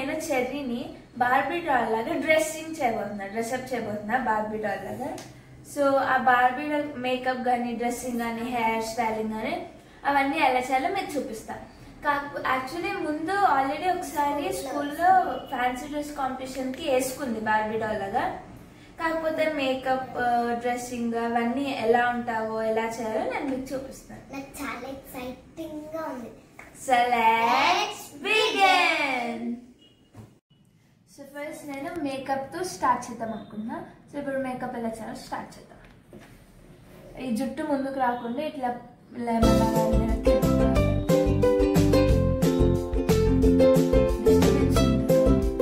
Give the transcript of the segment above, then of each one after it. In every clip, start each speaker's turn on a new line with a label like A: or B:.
A: నేను చెర్రీని Barbie doll లాగా డ్రెస్సింగ్ చేయబోతున్నా డ్రెస్అప్ చేయబోతున్నా బార్బీ డాల్ లాగా సో ఆ బార్బీ డాల్ మేకప్ కానీ డ్రెస్సింగ్ కానీ హెయిర్ స్టైలింగ్ కానీ అవన్నీ ఎలా చేయాలో మీకు చూపిస్తాను కాకపోతే యాక్చువల్లీ ముందు ఆల్రెడీ ఒకసారి స్కూల్లో ఫ్యాన్సీ డ్రెస్ కాంపిటీషన్కి వేసుకుంది బార్బీ డాల్ లాగా కాకపోతే మేకప్ డ్రెస్సింగ్ అవన్నీ ఎలా ఉంటావో ఎలా చేయాలో నేను మీకు చూపిస్తాను
B: నాకు చాలా ఎక్సైటింగ్ గా ఉంది
A: so let's begin so first నేను మేకప్ తో స్టార్ట్ చేద్దాం అనుకున్నా సో ఇప్పుడు మేకప్ ఎలా చేయాలో స్టార్ట్ చేద్దాం ఈ జుట్టు ముందుకు రాకుండా ఇట్లా లెమన్ లాగా వెనక్కి Disturbance ఉంటుంది.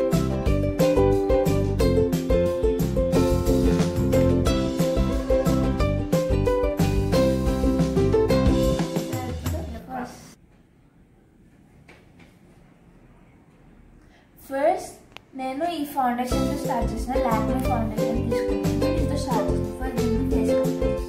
A: ఫస్ట్ నేను ఈ ఫౌండేషన్ తో స్టార్ట్ చేసిన లాక్మే ఫౌండేషన్ తీసుకున్నాను దీంతో స్టార్ట్ చేసిన ఫస్ట్ దీన్ని ఫేస్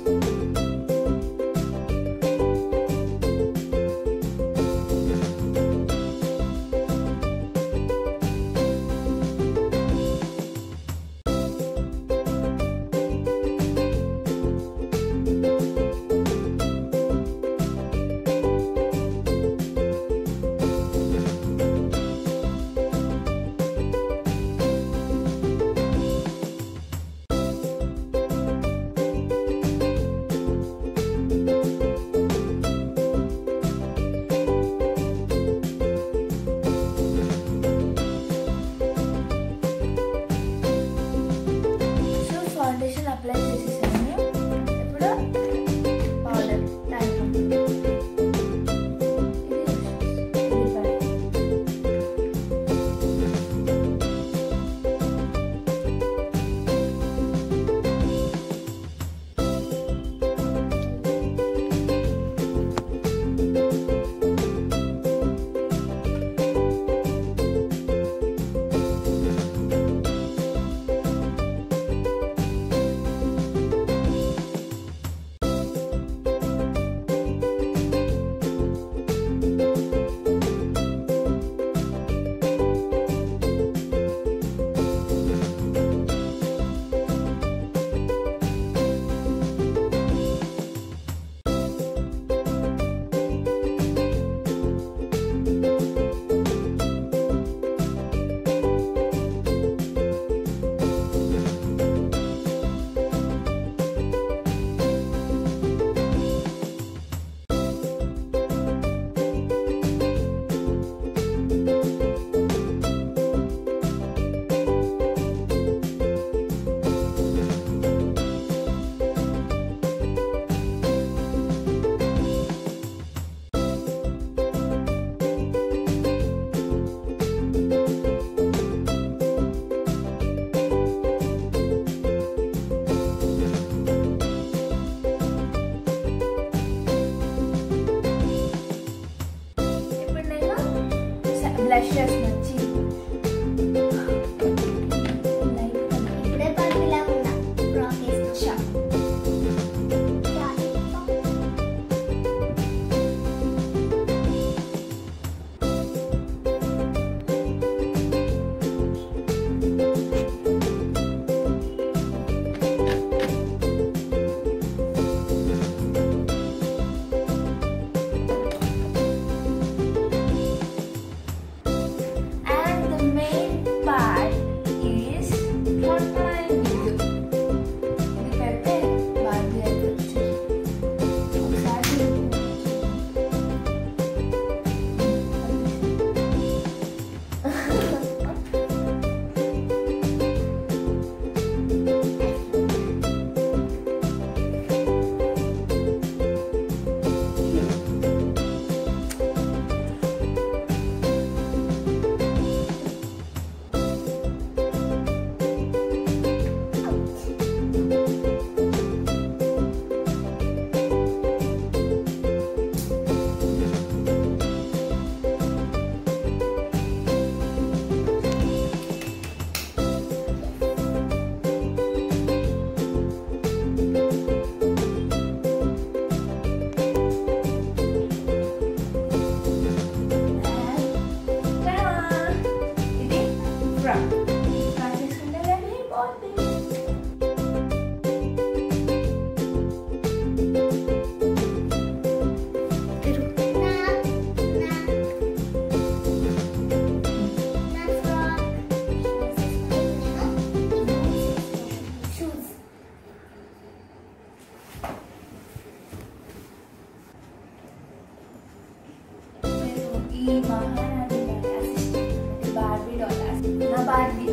A: మహారాణి అసిస్టెంట్ బార్బీ డాల్ నా బార్బీ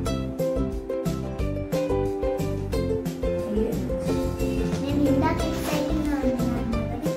B: నేను ఇందాక ఎక్సైటింగ్ గా ఉన్నాను కదా.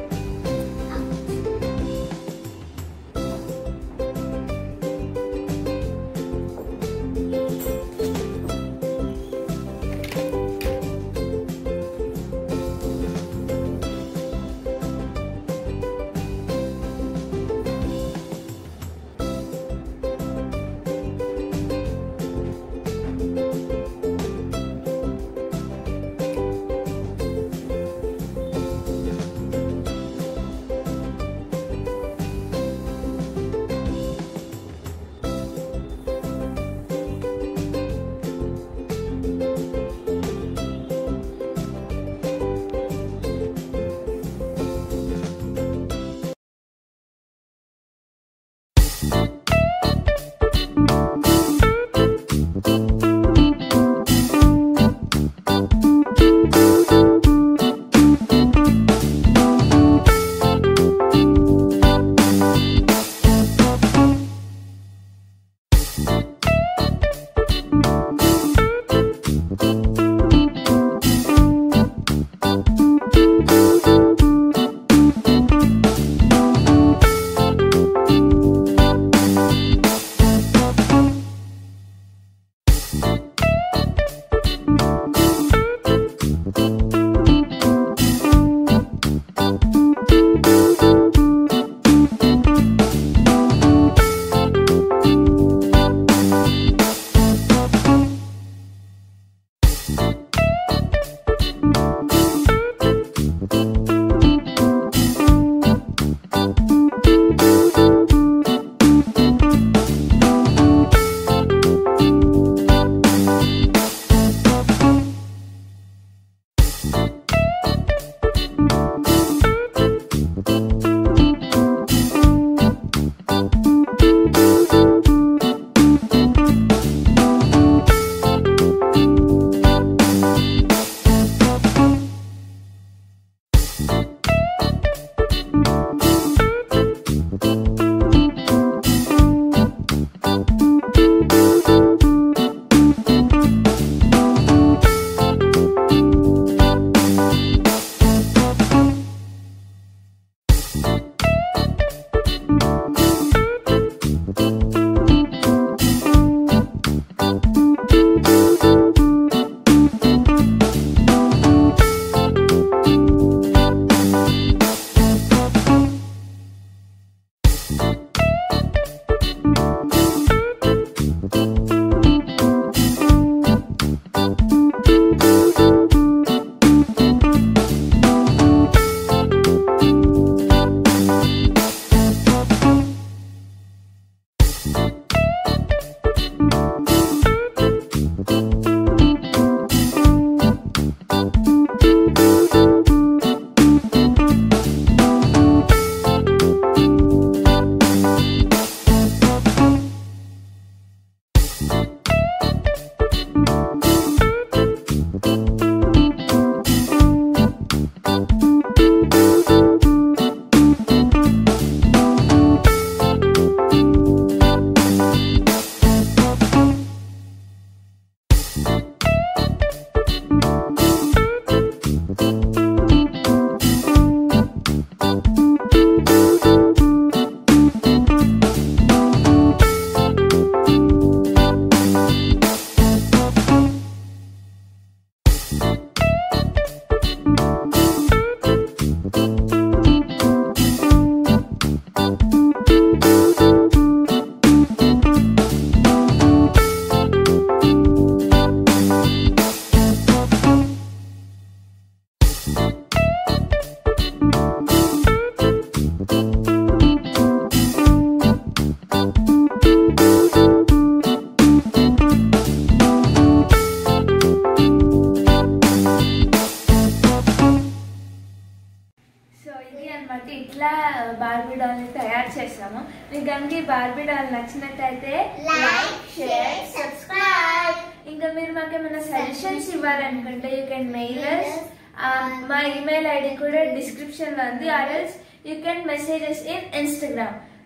A: సో ఇది అన్నమాట ఇట్లా బార్బీ డాల్ ని తయారు చేసాము మీకు కనుక ఈ బార్బీ డాల్ నచ్చినట్టయితే
B: Like, share, subscribe.
A: ఇంకా మీరు మాకు ఏమైనా సజెషన్స్ ఇవ్వాలనుకుంటే యూ కెన్ మెయిల్ అస్ మా ఇమెయిల్ ఐడి కూడా డిస్క్రిప్షన్ లో ఉంది ఆర్ఎల్స్ you can messages in Instagram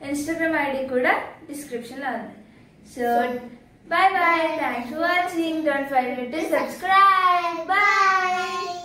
A: Instagram ID కూడా డిస్క్రిప్షన్ లో ఉంది so bye bye thanks for watching don't forget to subscribe bye